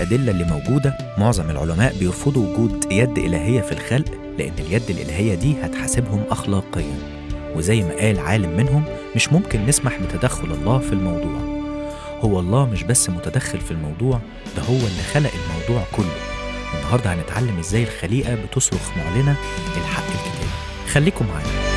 الأدلة اللي موجودة معظم العلماء بيرفضوا وجود يد إلهية في الخلق لأن اليد الإلهية دي هتحاسبهم أخلاقيا وزي ما قال عالم منهم مش ممكن نسمح بتدخل الله في الموضوع هو الله مش بس متدخل في الموضوع ده هو اللي خلق الموضوع كله النهاردة هنتعلم ازاي الخليقة بتصرخ معلنة الحق الكتابي خليكم معانا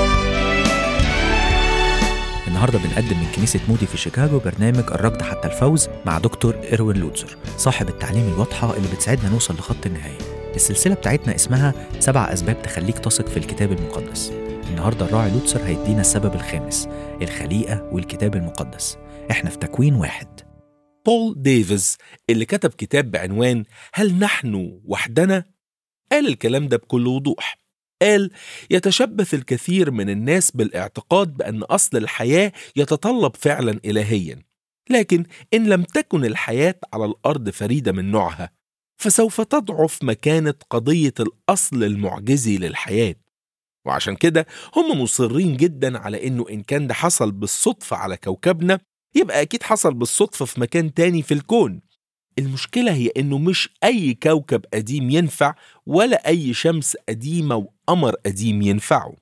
النهارده بنقدم من كنيسة مودي في شيكاغو برنامج الركض حتى الفوز مع دكتور إروين لوتزر صاحب التعليم الواضحة اللي بتساعدنا نوصل لخط النهاية السلسلة بتاعتنا اسمها سبع أسباب تخليك تثق في الكتاب المقدس النهارده الراعي لوتسر هيدينا السبب الخامس الخليقة والكتاب المقدس احنا في تكوين واحد بول ديفيز اللي كتب كتاب بعنوان هل نحن وحدنا؟ قال الكلام ده بكل وضوح قال يتشبث الكثير من الناس بالاعتقاد بأن أصل الحياة يتطلب فعلا إلهيا لكن إن لم تكن الحياة على الأرض فريدة من نوعها فسوف تضعف مكانة قضية الأصل المعجزي للحياة وعشان كده هم مصرين جدا على إنه إن كان ده حصل بالصدفة على كوكبنا يبقى أكيد حصل بالصدفة في مكان تاني في الكون المشكلة هي إنه مش أي كوكب قديم ينفع ولا أي شمس قديمة وقمر قديم ينفعوا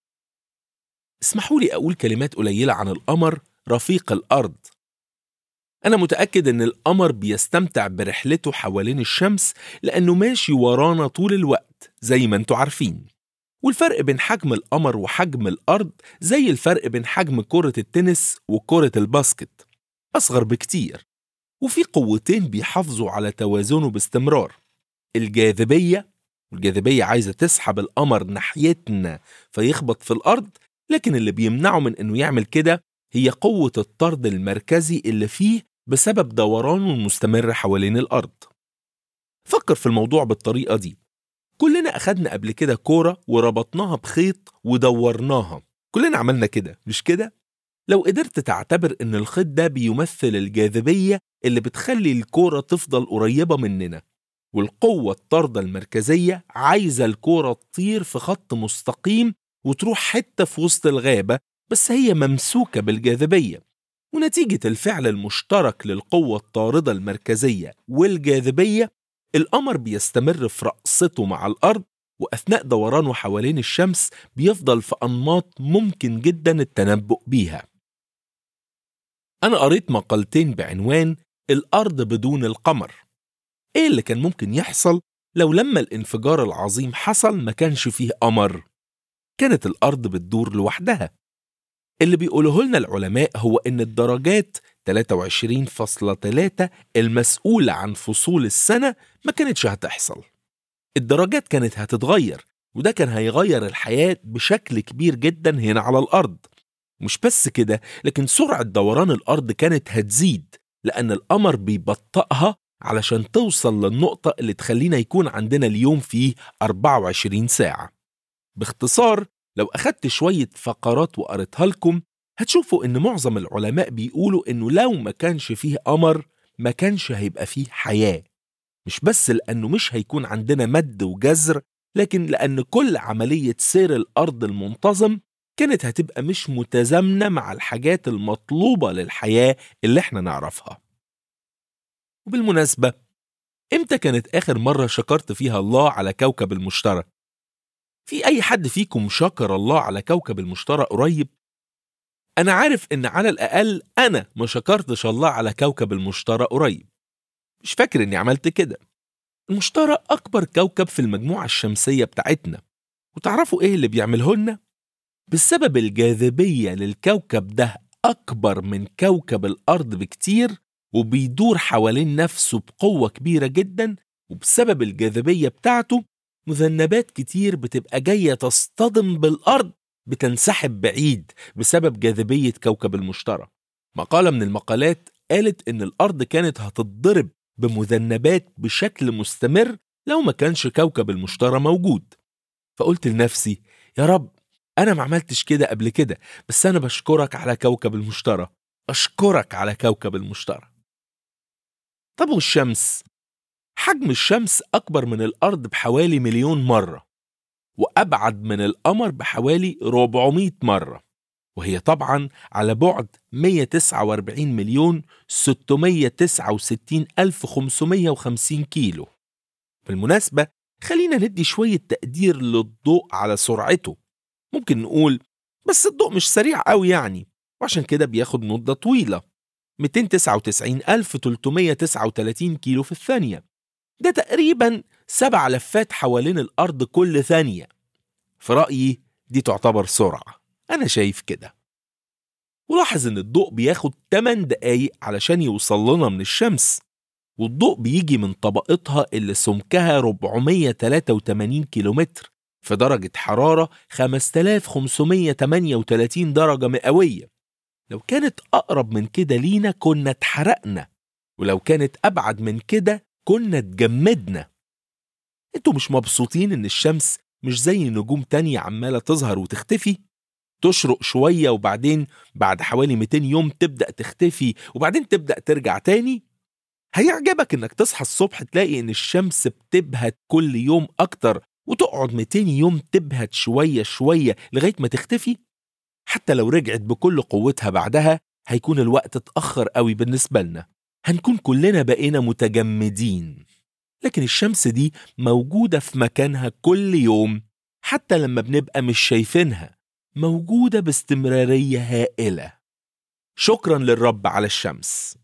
اسمحوا لي أقول كلمات قليلة عن القمر رفيق الأرض أنا متأكد إن القمر بيستمتع برحلته حوالين الشمس لأنه ماشي ورانا طول الوقت زي ما انتوا عارفين والفرق بين حجم القمر وحجم الأرض زي الفرق بين حجم كرة التنس وكرة الباسكت أصغر بكتير وفي قوتين بيحافظوا على توازنه باستمرار الجاذبية والجاذبية عايزة تسحب القمر ناحيتنا فيخبط في الأرض لكن اللي بيمنعه من إنه يعمل كده هي قوة الطرد المركزي اللي فيه بسبب دورانه المستمر حوالين الأرض فكر في الموضوع بالطريقة دي كلنا أخدنا قبل كده كورة وربطناها بخيط ودورناها كلنا عملنا كده مش كده؟ لو قدرت تعتبر إن الخيط ده بيمثل الجاذبية اللي بتخلي الكورة تفضل قريبة مننا والقوة الطاردة المركزية عايزة الكورة تطير في خط مستقيم وتروح حتة في وسط الغابة بس هي ممسوكة بالجاذبية ونتيجة الفعل المشترك للقوة الطاردة المركزية والجاذبية القمر بيستمر في رقصته مع الأرض وأثناء دورانه حوالين الشمس بيفضل في أنماط ممكن جدا التنبؤ بيها أنا قريت مقالتين بعنوان الأرض بدون القمر إيه اللي كان ممكن يحصل لو لما الانفجار العظيم حصل ما كانش فيه قمر كانت الأرض بتدور لوحدها اللي بيقوله لنا العلماء هو إن الدرجات 23.3 المسؤولة عن فصول السنة ما كانتش هتحصل الدرجات كانت هتتغير وده كان هيغير الحياة بشكل كبير جدا هنا على الأرض مش بس كده لكن سرعة دوران الأرض كانت هتزيد لأن القمر بيبطئها علشان توصل للنقطة اللي تخلينا يكون عندنا اليوم فيه 24 ساعة باختصار لو أخدت شوية فقرات وقريتها لكم هتشوفوا إن معظم العلماء بيقولوا إنه لو ما كانش فيه قمر ما كانش هيبقى فيه حياة مش بس لأنه مش هيكون عندنا مد وجزر لكن لأن كل عملية سير الأرض المنتظم كانت هتبقى مش متزامنة مع الحاجات المطلوبة للحياة اللي احنا نعرفها وبالمناسبة امتى كانت آخر مرة شكرت فيها الله على كوكب المشتري؟ في أي حد فيكم شكر الله على كوكب المشتري قريب؟ أنا عارف إن على الأقل أنا ما شكرتش الله على كوكب المشتري قريب مش فاكر إني عملت كده المشتري أكبر كوكب في المجموعة الشمسية بتاعتنا وتعرفوا إيه اللي بيعمله لنا؟ بسبب الجاذبية للكوكب ده أكبر من كوكب الأرض بكتير وبيدور حوالين نفسه بقوة كبيرة جدا وبسبب الجاذبية بتاعته مذنبات كتير بتبقى جاية تصطدم بالأرض بتنسحب بعيد بسبب جاذبية كوكب المشتري مقالة من المقالات قالت إن الأرض كانت هتتضرب بمذنبات بشكل مستمر لو ما كانش كوكب المشتري موجود فقلت لنفسي يا رب أنا ما عملتش كده قبل كده بس أنا بشكرك على كوكب المشتري أشكرك على كوكب المشتري طب والشمس؟ حجم الشمس أكبر من الأرض بحوالي مليون مرة وأبعد من القمر بحوالي 400 مرة وهي طبعا على بعد 149 مليون 669 ألف 550 كيلو بالمناسبة خلينا ندي شوية تقدير للضوء على سرعته ممكن نقول بس الضوء مش سريع قوي يعني وعشان كده بياخد مدة طويلة 299339 كيلو في الثانية ده تقريبا سبع لفات حوالين الأرض كل ثانية في رأيي دي تعتبر سرعة أنا شايف كده ولاحظ إن الضوء بياخد 8 دقايق علشان يوصل لنا من الشمس والضوء بيجي من طبقتها اللي سمكها 483 كيلومتر في درجة حرارة 5538 درجة مئوية لو كانت أقرب من كده لينا كنا اتحرقنا ولو كانت أبعد من كده كنا اتجمدنا انتوا مش مبسوطين ان الشمس مش زي نجوم تانية عمالة تظهر وتختفي تشرق شوية وبعدين بعد حوالي 200 يوم تبدأ تختفي وبعدين تبدأ ترجع تاني هيعجبك انك تصحى الصبح تلاقي ان الشمس بتبهت كل يوم اكتر وتقعد 200 يوم تبهت شوية شوية لغاية ما تختفي حتى لو رجعت بكل قوتها بعدها هيكون الوقت اتأخر قوي بالنسبة لنا هنكون كلنا بقينا متجمدين لكن الشمس دي موجودة في مكانها كل يوم حتى لما بنبقى مش شايفينها موجودة باستمرارية هائلة شكرا للرب على الشمس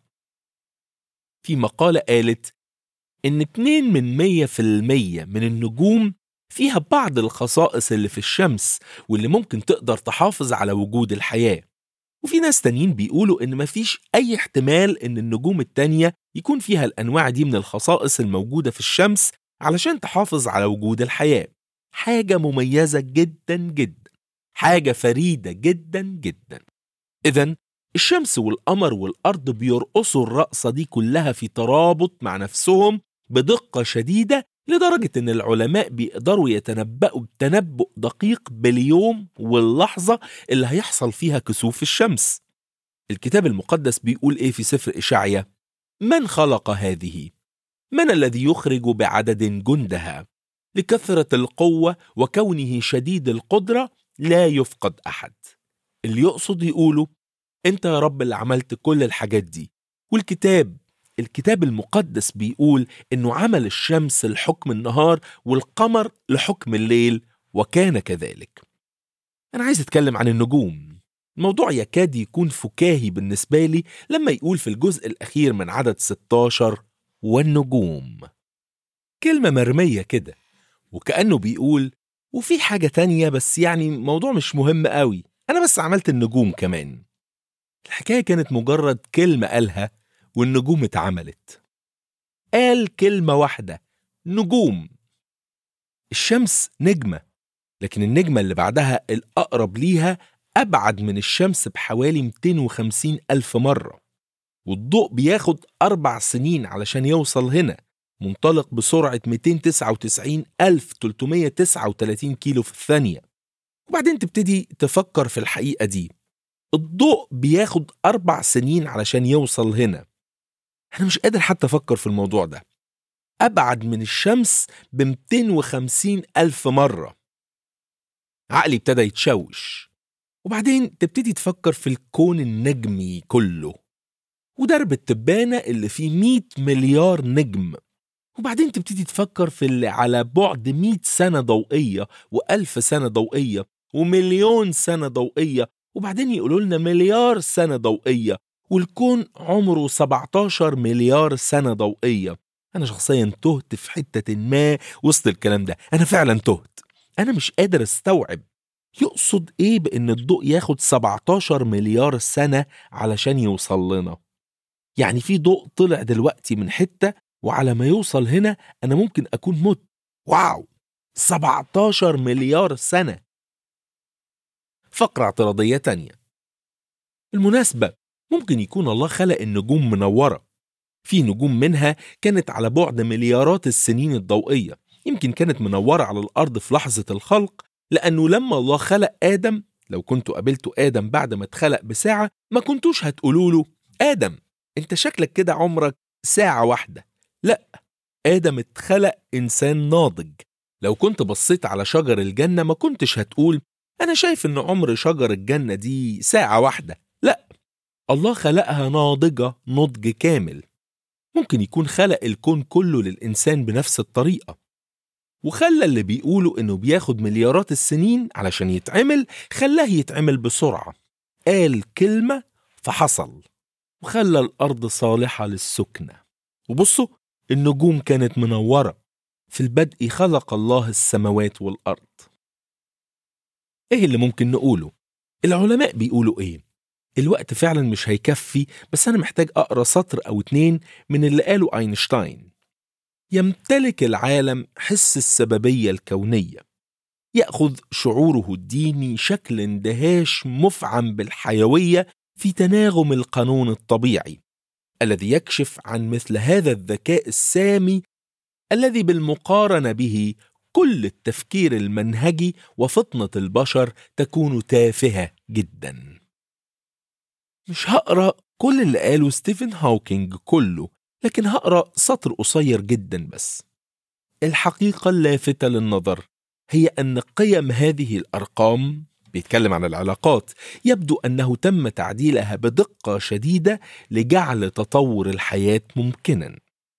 في مقالة قالت إن 2 من 100% من النجوم فيها بعض الخصائص اللي في الشمس واللي ممكن تقدر تحافظ على وجود الحياة وفي ناس تانيين بيقولوا إن مفيش أي احتمال إن النجوم التانية يكون فيها الأنواع دي من الخصائص الموجودة في الشمس علشان تحافظ على وجود الحياة حاجة مميزة جدا جدا حاجة فريدة جدا جدا إذا الشمس والقمر والأرض بيرقصوا الرقصة دي كلها في ترابط مع نفسهم بدقة شديدة لدرجة إن العلماء بيقدروا يتنبأوا بتنبؤ دقيق باليوم واللحظة اللي هيحصل فيها كسوف الشمس. الكتاب المقدس بيقول إيه في سفر إشعيا؟ من خلق هذه؟ من الذي يخرج بعدد جندها؟ لكثرة القوة وكونه شديد القدرة لا يفقد أحد. اللي يقصد يقوله أنت يا رب اللي عملت كل الحاجات دي والكتاب الكتاب المقدس بيقول انه عمل الشمس لحكم النهار والقمر لحكم الليل وكان كذلك انا عايز اتكلم عن النجوم الموضوع يكاد يكون فكاهي بالنسبة لي لما يقول في الجزء الأخير من عدد 16 والنجوم كلمة مرمية كده وكأنه بيقول وفي حاجة تانية بس يعني موضوع مش مهم قوي أنا بس عملت النجوم كمان الحكاية كانت مجرد كلمة قالها والنجوم اتعملت قال كلمة واحدة نجوم الشمس نجمة لكن النجمة اللي بعدها الأقرب ليها أبعد من الشمس بحوالي 250 ألف مرة والضوء بياخد أربع سنين علشان يوصل هنا منطلق بسرعة 299 ألف 339 كيلو في الثانية وبعدين تبتدي تفكر في الحقيقة دي الضوء بياخد أربع سنين علشان يوصل هنا أنا مش قادر حتى أفكر في الموضوع ده أبعد من الشمس ب 250 ألف مرة عقلي ابتدى يتشوش وبعدين تبتدي تفكر في الكون النجمي كله ودرب التبانة اللي فيه 100 مليار نجم وبعدين تبتدي تفكر في اللي على بعد 100 سنة ضوئية وألف سنة ضوئية ومليون سنة ضوئية وبعدين يقولوا لنا مليار سنة ضوئية والكون عمره 17 مليار سنة ضوئية أنا شخصيا تهت في حتة ما وسط الكلام ده أنا فعلا تهت أنا مش قادر استوعب يقصد إيه بإن الضوء ياخد 17 مليار سنة علشان يوصل لنا يعني في ضوء طلع دلوقتي من حتة وعلى ما يوصل هنا أنا ممكن أكون مت واو 17 مليار سنة فقرة اعتراضية تانية المناسبة ممكن يكون الله خلق النجوم منورة في نجوم منها كانت على بعد مليارات السنين الضوئية يمكن كانت منورة على الأرض في لحظة الخلق لأنه لما الله خلق آدم لو كنتوا قابلتوا آدم بعد ما اتخلق بساعة ما كنتوش هتقولوا له آدم انت شكلك كده عمرك ساعة واحدة لا آدم اتخلق إنسان ناضج لو كنت بصيت على شجر الجنة ما كنتش هتقول أنا شايف إن عمر شجر الجنة دي ساعة واحدة لأ الله خلقها ناضجة نضج كامل ممكن يكون خلق الكون كله للإنسان بنفس الطريقة وخلى اللي بيقولوا إنه بياخد مليارات السنين علشان يتعمل خلاه يتعمل بسرعة قال كلمة فحصل وخلى الأرض صالحة للسكنة وبصوا النجوم كانت منورة في البدء خلق الله السماوات والأرض إيه اللي ممكن نقوله؟ العلماء بيقولوا إيه؟ الوقت فعلا مش هيكفي بس أنا محتاج أقرأ سطر أو اتنين من اللي قاله أينشتاين يمتلك العالم حس السببية الكونية يأخذ شعوره الديني شكل اندهاش مفعم بالحيوية في تناغم القانون الطبيعي الذي يكشف عن مثل هذا الذكاء السامي الذي بالمقارنة به كل التفكير المنهجي وفطنة البشر تكون تافهة جدا مش هقرأ كل اللي قاله ستيفن هاوكينج كله لكن هقرأ سطر قصير جدا بس الحقيقة اللافتة للنظر هي أن قيم هذه الأرقام بيتكلم عن العلاقات يبدو أنه تم تعديلها بدقة شديدة لجعل تطور الحياة ممكنا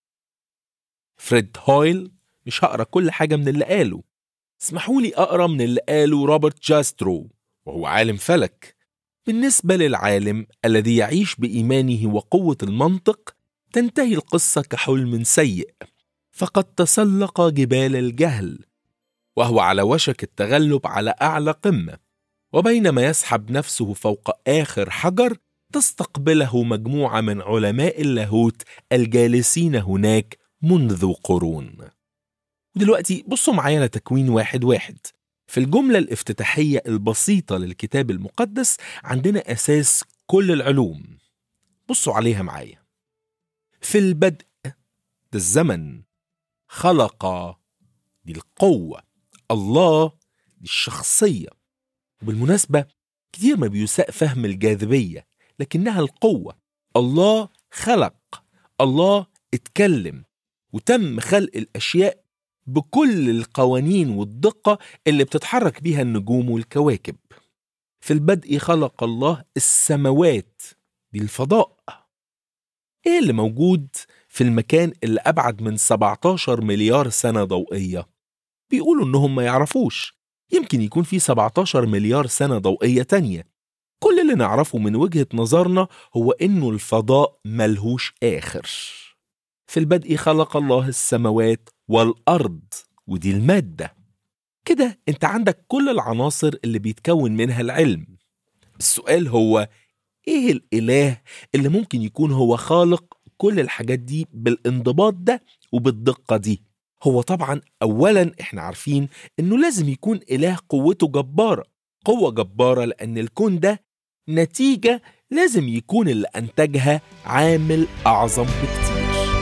فريد هويل مش هقرا كل حاجة من اللي قاله اسمحوا لي أقرا من اللي قاله روبرت جاسترو وهو عالم فلك بالنسبة للعالم الذي يعيش بإيمانه وقوة المنطق تنتهي القصة كحلم سيء فقد تسلق جبال الجهل وهو على وشك التغلب على أعلى قمة وبينما يسحب نفسه فوق آخر حجر تستقبله مجموعة من علماء اللاهوت الجالسين هناك منذ قرون ودلوقتي بصوا معايا لتكوين واحد واحد في الجملة الافتتاحية البسيطة للكتاب المقدس عندنا أساس كل العلوم بصوا عليها معايا في البدء ده الزمن خلق دي القوة الله دي الشخصية وبالمناسبة كتير ما بيساء فهم الجاذبية لكنها القوة الله خلق الله اتكلم وتم خلق الأشياء بكل القوانين والدقة اللي بتتحرك بيها النجوم والكواكب في البدء خلق الله السماوات دي الفضاء ايه اللي موجود في المكان اللي أبعد من 17 مليار سنة ضوئية بيقولوا إنهم ما يعرفوش يمكن يكون في 17 مليار سنة ضوئية تانية كل اللي نعرفه من وجهة نظرنا هو إنه الفضاء ملهوش آخر في البدء خلق الله السماوات والأرض ودي المادة كده انت عندك كل العناصر اللي بيتكون منها العلم السؤال هو ايه الإله اللي ممكن يكون هو خالق كل الحاجات دي بالانضباط ده وبالدقة دي هو طبعا أولا احنا عارفين انه لازم يكون إله قوته جبارة قوة جبارة لأن الكون ده نتيجة لازم يكون اللي أنتجها عامل أعظم بكتير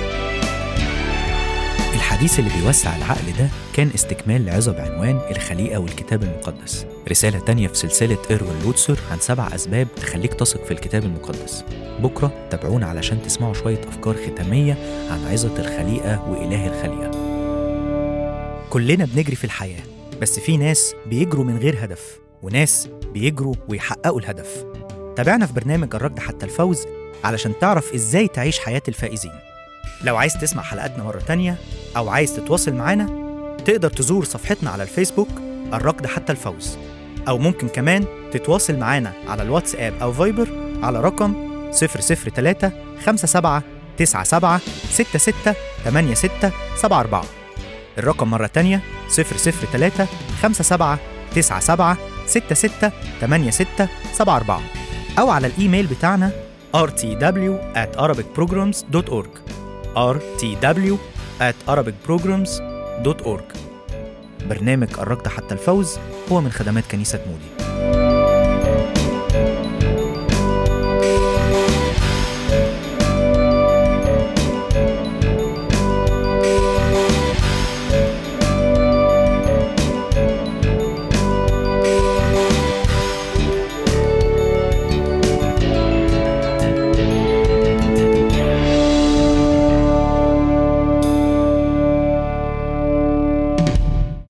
الحديث اللي بيوسع العقل ده كان استكمال لعظة بعنوان الخليقة والكتاب المقدس رسالة تانية في سلسلة إيروين لوتسر عن سبع أسباب تخليك تثق في الكتاب المقدس بكرة تابعونا علشان تسمعوا شوية أفكار ختامية عن عظة الخليقة وإله الخليقة كلنا بنجري في الحياة بس في ناس بيجروا من غير هدف وناس بيجروا ويحققوا الهدف تابعنا في برنامج الركض حتى الفوز علشان تعرف إزاي تعيش حياة الفائزين لو عايز تسمع حلقاتنا مرة تانية أو عايز تتواصل معانا تقدر تزور صفحتنا على الفيسبوك الركض حتى الفوز أو ممكن كمان تتواصل معانا على الواتساب أو فايبر على رقم 003 57 97 66 86 74 الرقم مرة تانية 003 57 97 66 86 74 أو على الإيميل بتاعنا rtw at arabicprograms.org rtw at arabicprograms.org برنامج الركض حتى الفوز هو من خدمات كنيسة مودي